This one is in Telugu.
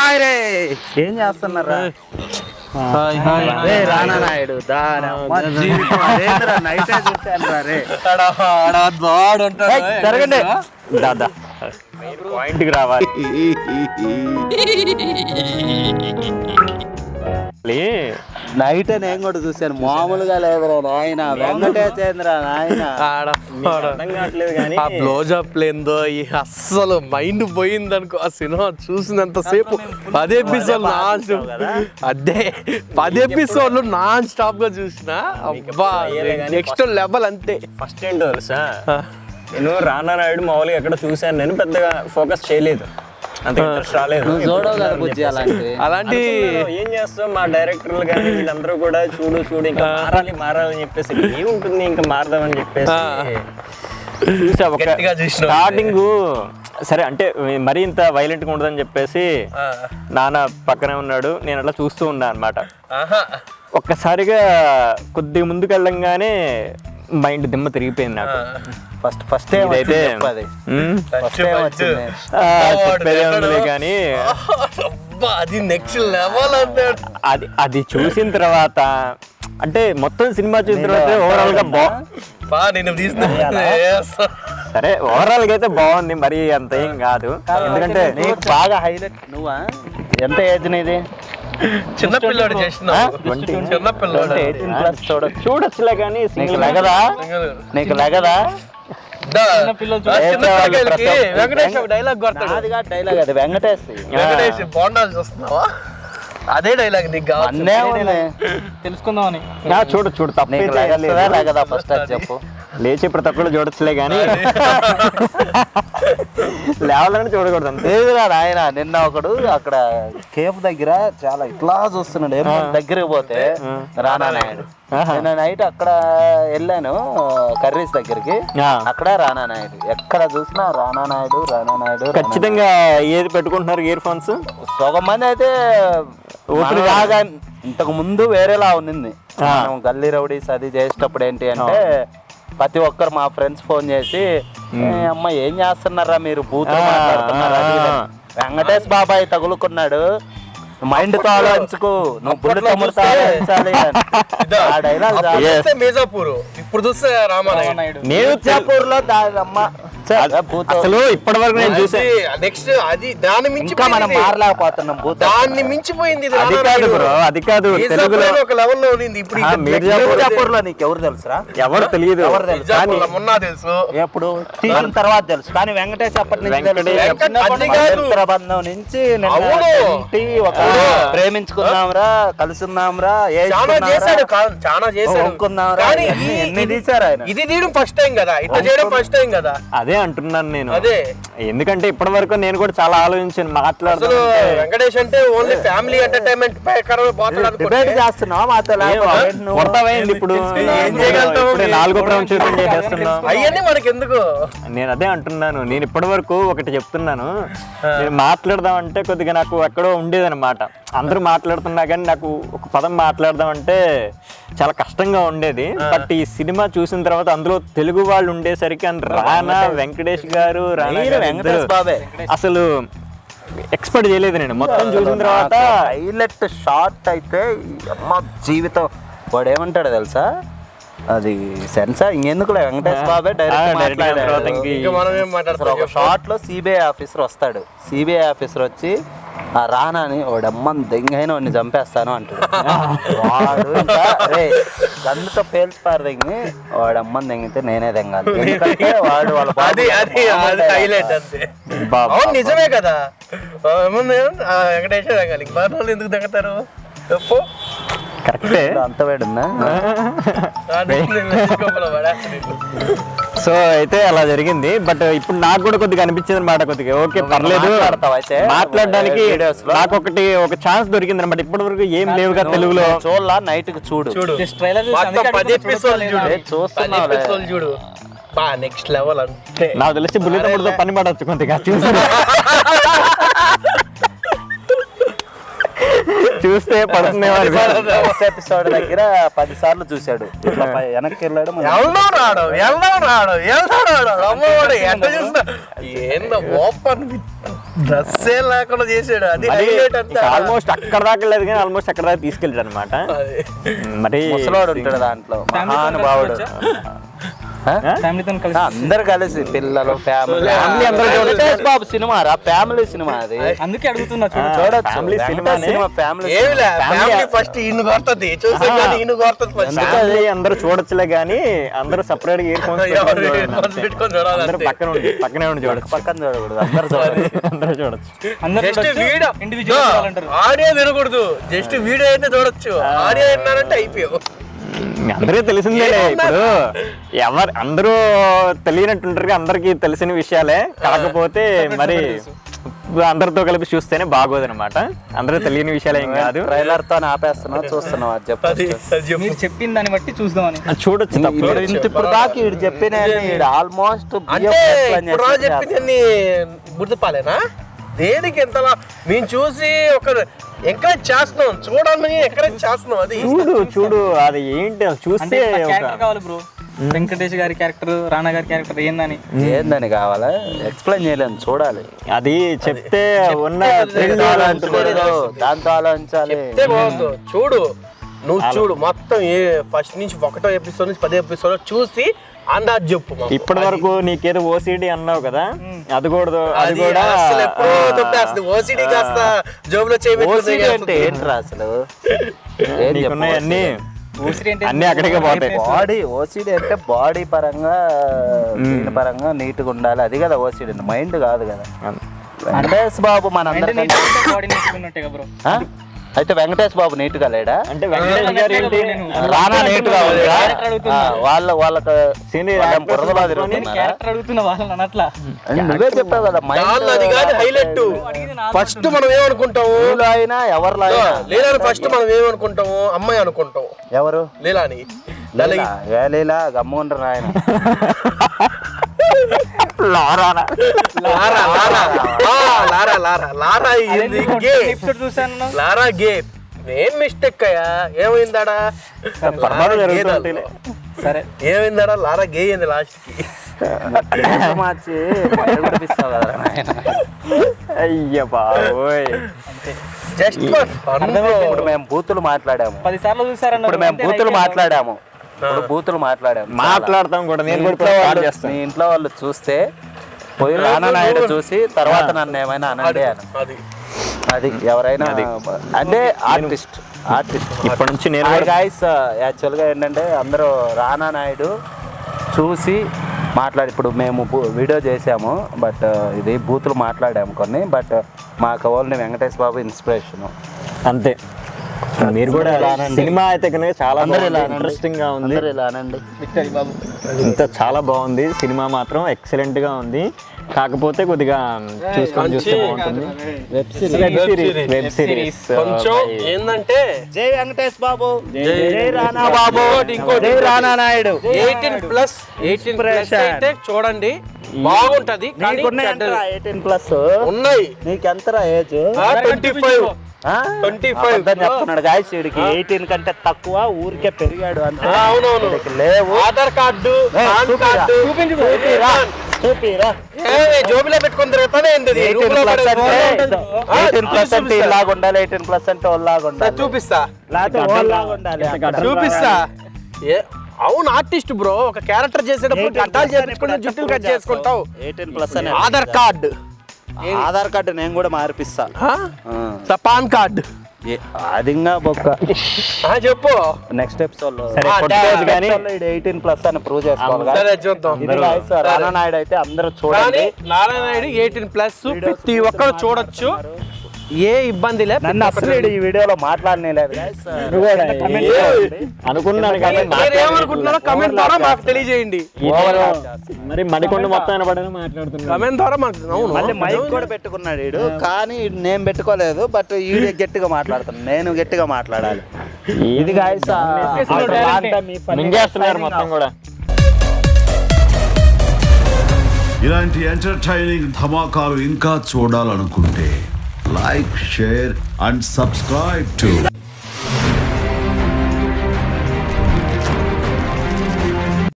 హాయ్ రే ఏం చేస్తున్నారా రే రానా నాయుడు దానమ్మ జీవితం అదేంద్రా నైటే చూశాను రా రే ఏయ్, జరగండి దాదా పాయింట్కి రావాలి నైట్ నేను కూడా చూశాను మామూలుగా లేదురా నాయన వెంకటేశ్వర నాయన అర్థం కావట్లేదు కానీ ఆ బ్లోజప్ లేందో ఈ అస్సలు మైండ్ పోయింది అనుకో ఆ సినిమా చూసినంత సేపు పది ఎపిసోడ్ నాన్ అదే పది ఎపిసోడ్లు నాన్ స్టాప్ గా చూసిన అబ్బా నెక్స్ట్ లెవెల్ అంతే ఫస్ట్ ఏంటో తెలుసా నేను రానా నాయుడు మామూలుగా ఎక్కడ చూశాను నేను పెద్దగా ఫోకస్ చేయలేదు అంత ఇంట్రెస్ట్ రాలేదు నువ్వు చూడవు కదా బుజ్జి అలాంటివి అలాంటి అనుకున్నాను, ఏం చేస్తాం మా డైరెక్టర్లు కానీ వీళ్ళందరూ కూడా చూడు చూడు ఇంకా మారాలి మారాలని చెప్పేసి ఏముంటుంది ఇంకా మారదామని చెప్పేసి చూసా ఒక గట్టిగా చూసినావు. స్టార్టింగ్ సరే అంటే మరీ ఇంత వైలెంట్ గా ఉండదని చెప్పేసి నాన్న పక్కనే ఉన్నాడు నేను అట్లా చూస్తూ ఉన్నా అనమాట ఆహా. ఒక్కసారిగా కొద్దిగా ముందుకు వెళ్ళంగానే మైండ్ దిమ్మ తిరిగిపోయింది నాకు ఫస్ట్ ఫస్ట్ ఏం ఇదైతే వచ్చింది చెప్పు అది ఉమ్, ఫస్ట్ ఏం వచ్చింది ఆ, చెప్పేదే ఉందిలే కానీ అబ్బా అది నెక్స్ట్ లెవెల్ అంటే అది అది చూసిన తర్వాత అంటే మొత్తం సినిమా చూసిన తర్వాత ఓవరాల్ గా బా బా నేను తీసిన సరే ఓవరాల్ గా అయితే బాగుంది మరి అంత ఏం కాదు ఎందుకంటే నీకు బాగా హైలైట్ నువ్వా ఎంత ఏజ్ నీది చిన్న పిల్లోడు చేసిన చిన్న పిల్లోడు ఎయిటీన్ ప్లస్ చూడొచ్చు చూడొచ్చులే కానీ నీకు single లగదా నీకు లగదా దా. ఆ చిన్న పిల్లలకి వెంకటేష్ ఒక డైలాగ్ కొడతాడు నాదిగా డైలాగ్ అది వెంకటేష్ వెంకటేష్ బోండాలు చూస్తున్నావా అదే డైలాగ్ నీకు కావాలి అన్నే ఉంది తెలుసుకుందామని ఆ, చూడు చూడు తప్ప నీకు లగదా లగదా ఫస్ట్ అది చెప్పు లేచి ప్రతి ఒక్కళ్ళు చూడొచ్చులే కానీ లేవాలని చూడకూడదు అంతే లేదురా నాయన నిన్న ఒకడు అక్కడ కేఫ్ దగ్గర చాలా ఇట్లా చూస్తున్నాడు ఏమో దగ్గరికి పోతే రానా నాయుడు నిన్న నైట్ అక్కడ వెళ్ళాను కర్రీస్ దగ్గరికి ఆ. అక్కడ రానా నాయుడు ఎక్కడ చూసినా రానా నాయుడు రానా నాయుడు రానా ఖచ్చితంగా ఏది పెట్టుకుంటున్నారు ఇయర్ ఫోన్స్ సగం మంది అయితే ఓపెన్ కాగా ఇంతకు ముందు వేరేలా ఉన్నింది మనం గల్లీ రౌడీస్ అది చేసేటప్పుడు ఏంటి అంటే ప్రతి ఒక్కరు మా ఫ్రెండ్స్ ఫోన్ చేసి "ఏ అమ్మ ఏం చేస్తున్నారా మీరు బూత్ ఆ, మాట్లాడుతున్నారు అది ఇది." ఆ. వెంకటేష్ బాబాయ్ తగులుకున్నాడు మైండ్ తో ఆలోచించుకో నువ్వు బుల్లి తమ్ముడుతో ఆలోచించాలి అని. ఆ డైలాగ్ అప్పుడు చూస్తే మేజాపూర్ ఇప్పుడు చూస్తే రామానాయుడు నేను మిర్జాపూర్ లో అమ్మ బూత్ అసలు ఇప్పటి వరకు నేను చూసాను నెక్స్ట్ అది దాన్ని మించి ఇంకా మనం మారలేకపోతున్నాం బూత్ దాన్ని మించిపోయింది ఇది అది కాదు రామానాయుడు. బ్రో అది కాదు మిర్జాపూర్ తెలుగులో అని ఒక లెవెల్లో ఉండింది ఇప్పుడు ఆ, ఇది మిర్జాపూర్ మిర్జాపూర్ లో నీకు ఎవరు తెలుసురా ఎవరు తెలియదు ఎవరు తెలుసు? కానీ మిర్జాపూర్లో మొన్న తెలుసు ఎప్పుడు తీసిన తర్వాత తెలుసు కానీ వెంకటేష్ అప్పటి నుంచి తెలుసు. వెంకటేష్ చిన్నప్పటి అది నుంచి కాదు. పవిత్ర బంధం నుంచి నిన్న అవును. ఇంటి ఒక ప్రేమించుకుందాంరా కలుసుందాంరా చాలా చేశాడు కా- చాలా చేశాడు ఒప్పుకుందాంరా కానీ ఎన్ని ఈ- ఎన్ని ఇది- తీశారు ఆయన ఇది తీయడం ఫస్ట్ టైం కదా ఇట్లా చేయడం ఫస్ట్ టైం కదా అదే అంటున్నాను నేను అదే. ఎందుకంటే ఇప్పటి వరకు నేను కూడా చాలా ఆలోచించాను అసలు మాట్లాడదాం వెంకటేష్ అంటే ఓన్లీ ఫ్యామిలీ ఎంటర్టైన్మెంట్ ప్రకారమే పోతాడు డిబేట్ అనుకుంటే చేస్తున్నావా మాతో లేకపోతే నువ్వు? కొడతావేంది ఇప్పుడు ఏం చేయగలుగుతావు? ఇప్పుడే నాలుగో ప్రపంచం చేస్తున్నావు అవన్నీ మనకి ఎందుకు నేను అదే అంటున్నాను నేను ఇప్పటి వరకు ఒకటి చెప్తున్నాను నేను మాట్లాడదాం అంటే కొద్దిగా నాకు ఎక్కడో ఉండేదన్నమాట అందరూ మాట్లాడుతున్నా కానీ నాకు ఒక పదం మాట్లాడదాం అంటే చాలా కష్టంగా ఉండేది బట్ ఈ సినిమా చూసిన తర్వాత అందులో తెలుగు వాళ్ళు ఉండేసరికి అండ్ రానా వెంకటేష్ గారు రానా మీరు గారు వెంకటేష్ ఇద్దరు బాబే అసలు ఎక్స్పెక్ట్ చేయలేదు నేను మొత్తం చూసిన తర్వాత హైలైట్ షార్ట్ అయితే ఈ అమ్మ జీవితం వాడు ఏమంటాడు తెలుసా అది సెన్సార్ ఇంకెందుకులే వెంకటేష్ బాబే ఆ, direct గా డైరెక్ట్ తర్వాత ఇంక- ఇంకా మనం ఏం అసలు మాట్లాడతాం ఒక షార్ట్ లో సిబిఐ ఆఫీసర్ వస్తాడు సిబిఐ ఆఫీసర్ వచ్చి ఆ రానాని వాడమ్మని దెంగైన వాడిని చంపేస్తాను అంటాడు వాడు ఇంకా రే గన్నుతో పేల్చి పారదెంగి వాడమ్మని దెంగితే నేనే దెంగాలి ఎందుకంటే వాడు వాళ్ళ బాబు అది అది అది హైలైట్ అంతే బాబా. అవును నిజమే కదా ఆ, ఏముంది ఆ, వెంకటేశ్వర రంగాలి బాగా వాళ్ళు ఎందుకు దగ్గతారు చెప్పు కరెక్టే అంత వేడుందా ఆ, నేను- నేను వెతుక్కోమలా పడేస్తాను. సో అయితే అలా జరిగింది బట్ ఇప్పుడు నాకు కూడా కొద్దిగా అనిపించింది అనమాట కొద్దిగా ఓకే పర్లేదు మాట్లాడతావా అయితే? మాట్లాడడానికి Videos లో? నాకు ఒకటి ఒక ఛాన్స్ దొరికింది అనమాట ఇప్పటి వరకు ఏం లేవుగా తెలుగులో చూడలా నైట్ కి చూడు చూడు Just trailer చూసి మొత్తం అందుకే పది అడుగుతున్నా, ఎపిసోడ్ చూడు ఏ, చూస్తున్నావులే. పది ఎపిసోడ్ చూడు బా నెక్స్ట్ లెవెల్ అంతే నాకు తెలిసి బుల్లి తమ్ముడితో పని పడవచ్చు కొద్దిగా చూసి చూస్తే పడుతుందేమో అనిపిస్తుంది. ఫస్ట్ ఎపిసోడ్ దగ్గర పది సార్లు చూశాడు ఇట్లా పై- వెనక్కి వెళ్ళాడు మళ్ళీ వెళ్దాం రాడు వెళ్దాం రాడు వెళ్దాం రాడు అమ్మవాడు ఎంత చూసినా ఏందో ఓపెన్ డ్రెస్సే లేకుండా చేసాడు అది హైలైట్ అంతా ఆల్మోస్ట్ అక్కడ దాకా లేదు కానీ ఆల్మోస్ట్ అక్కడ దాకా తీసుకెళ్ళాడు అనమాట అది. మరి ముసలోడు ఉంటాడు దాంట్లో మహానుభావుడు ఆ? ఫ్యామిలీతో కలిసి ఆ, అందరు కలిసి పిల్లలు ఫ్యామిలీ Family అందరూ వెంకటేష్ బాబు సినిమా రా ఫ్యామిలీ సినిమా అది అందుకే అడుగుతున్నా చూడు చూడొచ్చు ఫ్యామిలీ వెంకటేష్ సినిమానే. సినిమా ఫ్యామిలీ ఏమిలే Family- ఫ్యామిలీ ఫస్ట్ ఇన్ను కొడుతుంది చూసే కానీ ఇన్ను కొడుతుంది ఫస్ట్ ఫ్యామిలీ అందరూ చూడొచ్చులే కానీ అందరూ సపరేట్ ఇయర్ ఫోన్స్ ఎవరు earphones పెట్టుకొని చూడాలి అందరూ అంతే. పక్కన ఉండి పక్కనే ఉండి చూడొచ్చు పక్కన చూడకూడదు అందరు చూడాలి అందరూ చూడొచ్చు అందరూ జస్ట్ చూడొచ్చు, వీడియో ఇండివిజువల్ చూడాలంటారు ఆడియో వినకూడదు జస్ట్ వీడియో అయితే చూడొచ్చు ఆడియో విన్నారంటే అయిపోయావు అందరికీ తెలిసిందేలే ఇప్పుడు ఎవరు అందరూ తెలియనట్టుంటారు అందరికీ తెలిసిన విషయాలే కాకపోతే మరి అందరితో కలిపి చూస్తేనే బాగోదు అనమాట అందరూ తెలియని విషయాలు ఏం కాదు ట్రైలర్ తో ఆపేస్తున్నావు చూస్తున్నావు అది అది చెప్పు అది చెప్పు మీరు చెప్పిన దాన్ని బట్టి చూద్దామని అది చూడొచ్చు తప్పలేదు. ఇప్పుడు ఇంత ఇప్పుడు దాకా ఈడు చెప్పిన ఈడు ఆల్మోస్ట్ అంటే ఇప్పుడు రా చెప్పింది గుర్తుపాలేనా దేనికి ఎంతలా మేము చూసి ఒక ఎంకరేజ్ చేస్తున్నాం చూడాలని ఎంకరేజ్ చేస్తున్నాం అది చూడు చూడు అది ఏంటి అది అంటే చూస్తే ఒక క్యారెక్టర్ కావాలి బ్రో వెంకటేష్ గారి క్యారెక్టర్ రానా గారి క్యారెక్టర్ ఏందని ఏందని కావాలా ఎక్స్ప్లెయిన్ చేయలేము చూడాలి అది చెప్తే ఉన్న చెప్తే thrill ఆలోచించకూడదు. దాంతో ఆలోచించాలి చెప్తే బాగుంది చూడు నువ్వు చూడు మొత్తం ఏ ఫస్ట్ నుంచి ఒకటో ఎపిసోడ్ నుంచి పదే ఎపిసోడ్ చూసి అందాజ్ చెప్పు మాకు. ఇప్పటి వరకు నీకేదో ఓసిడి అన్నావు కదా అది కూడా అది అది కూడా అసలు ఎప్పుడో తొప్పేస్తుంది ఓసిడి కాస్త జోబులో ఓసిడి అంటే చేయబెట్టుకుంటే ఏంట్రా అసలు ఏం నీకున్నాయన్నీ ఊసిరి అంటే అన్నీ అక్కడికే పోతాయి బాడీ ఓసిడి అంటే బాడీ పరంగా దీని పరంగా నీట్ గా ఉండాలి అది కదా ఓసిడి మైండ్ కాదు కదా వెంకటేష్ బాబు అంటే మనందరికంటే బాడీ నేర్చుకున్నట్టే బ్రో ఆ? అయితే వెంకటేష్ బాబు నీట్ గా లేడా అంటే వెంకటేష్ గారు ఏంటి రానా నీట్ గా ఉందా? క్యారెక్టర్ అడుగుతున్నా. ఆ, వాళ్ళ వాళ్ళకి Senior వాళ్ళేం actors బురదలో పట్టుకొని తిరుగుతున్నారా? క్యారెక్టర్ అడుగుతున్నా వాళ్ళని అనట్లా అంటే నువ్వే చెప్పావు కదా దానిలో అది కాదు హైలైట్ ఫస్ట్ మనం ఏమనుకుంటాము మైండ్ అయినా ఎవరిలో అయినా లీలాని ఫస్ట్ మనం ఏమనుకుంటాము అమ్మాయి అనుకుంటాం ఎవరు లీలాని లీలా, ఏ లీలా గమ్ముండ్రు ఆయన లారానా లారా లారా ఆ, లారా లారా లారా ఇది గే ఎపిసోడ్ చూసాను లారా గే ఏం మిస్టేక్ అయ్యా ఏమైందాడా పొరపాటు లారా గే జరుగుతుంటాయిలే. దాంట్లో. సరే ఏమైందాడా లారా గే అయింది లాస్ట్ కి పేరు మార్చి బయట పడిపిస్తావు కదా నాయన. అయ్య బాబోయ్ జస్ట్ ఇప్పుడు మేము బూతులు మాట్లాడాము పది సార్లు చూసారన్న ఇప్పుడు మేము బూతులు మాట్లాడాము ఇప్పుడు బూతులు మాట్లాడాము మాట్లాడతాం కూడా నేను కూడా ఇంట్లో ఇప్పుడు వాళ్ళు- చేస్తాను మీ ఇంట్లో వాళ్ళు చూస్తే పోయి రానా నాయుడు చూసి తర్వాత నన్ను ఏమైనా అనండి అని అది అది ఎవరైనా అంటే ఆర్టిస్ట్ ఆర్టిస్ట్ ఇప్పటి నుంచి నేను హాయ్ కూడా గాయస్ యాక్చువల్గా ఏంటంటే అందరూ రానా నాయుడు చూసి మాట్లాడి ఇప్పుడు మేము బూ- వీడియో చేసాము బట్ ఇది బూతులు మాట్లాడాము కొన్ని బట్ మాకు ఓన్లీ వెంకటేష్ బాబు ఇన్స్పిరేషన్ అంతే మీరు కూడా సినిమా అయితే కనుక చాలా అందరూ ఇలా అనండి. ఇంట్రెస్టింగ్ గా ఉంది అందరూ ఇలా అనండి విక్టరీ బాబు ఇంత చాలా బాగుంది సినిమా మాత్రం ఎక్సలెంట్ గా ఉంది కాకపోతే కొద్దిగా చూసుకొని చూస్తే బాగుంటుంది వెబ్ సిరీస్ వెబ్ సిరీస్ కొంచెం ఏంటంటే జై వెంకటేష్ బాబు జై రానా బాబు ఇంకోటి, ఇంకోటి. జై Rana Naidu eighteen plus eighteen plus Inspiration. అయితే చూడండి బాగుంటది కానీ నీకున్నాయంటరా ఎయిటీన్ ప్లస్ ఉన్నాయి నీకెంతరా age twenty five twenty five చెప్తున్నాడు గాయస్ వీడికి ఎయిటీన్ కంటే తక్కువ ఊరికే పెరిగాడు అంతే అవునవును వీడికి లేవు ఆధార్ కార్డు ఏ, పాన్ చూపిరా. కార్డు చూపిరా చూపిరా ఏ, జోబిలో పెట్టుకుని తిరుగుతానే ఏంది ఇది? ఎయిటీన్ రూమ్లో ప్లస్ పడేది. అంటే ఆ, ఎయిటీన్ ప్లస్ అంటే చూపిస్తా. ఇలాగ ఉండాలి ఎయిటీన్ ప్లస్ అంటే ఓలాగా సరే, ఉండాలి చూపిస్తా లేకపోతే ఓలాగా ఉండాలి అక్కడ. చూపిస్తా ఏ అవును ఆర్టిస్ట్ బ్రో ఒక క్యారెక్టర్ చేసేటప్పుడు 18 గడ్డాలు plus అని చేపించుకుని ఎప్పుడు జుట్టులు కట్ చేస్తావు? చేసుకుంటావు 18 ప్లస్ అని ఆధార్ కార్డు ఆధార్ కార్డు నేను కూడా మార్పిస్తా ఆ? ఆ. స- పాన్ కార్డు ఏ- అది ఇంకా బొక్క ఆ, చెప్పు నెక్స్ట్ ఎపిసోడ్ లో సరే, ఆ, కొట్టుకోవద్దు కానీ ఎయిటీన్ ప్లస్ అని ప్రూవ్ చేసుకోవాలి కదా. సరే చూద్దాం ఇది guys, రానా నాయుడు అయితే అందరూ చూడండి కానీ నారాయణ ఎయిటీన్ ప్లస్ ప్రతి ఒక్కరు చూడొచ్చు ఏ ఇబ్బంది లే నన్ను అసలు ఈడు ఈ వీడియోలో మాట్లాడలేదు guys. comment ఏ- చేయండి. అనుకున్నాను కానీ మీరు ఏమనుకుంటున్నారో కమెంట్ ద్వారా మాకు తెలియజేయండి మరి మణికొండ మొత్తం వినపడని మాట్లాడుతున్నాను కమెంట్ ద్వారా మాకు అవును మళ్ళీ మైక్ కూడా పెట్టుకున్నాడు వీడు కానీ ఈడు నేను పెట్టుకోలేదు బట్ ఈడు గట్టిగా మాట్లాడుతున్నాను నేను గట్టిగా మాట్లాడాలి ఇది గాయస్ మింగేస్తున్నారు మొత్తం కూడా ఇలాంటి ఎంటర్టైనింగ్ ధమాకాలు ఇంకా చూడాలనుకుంటే like share and subscribe to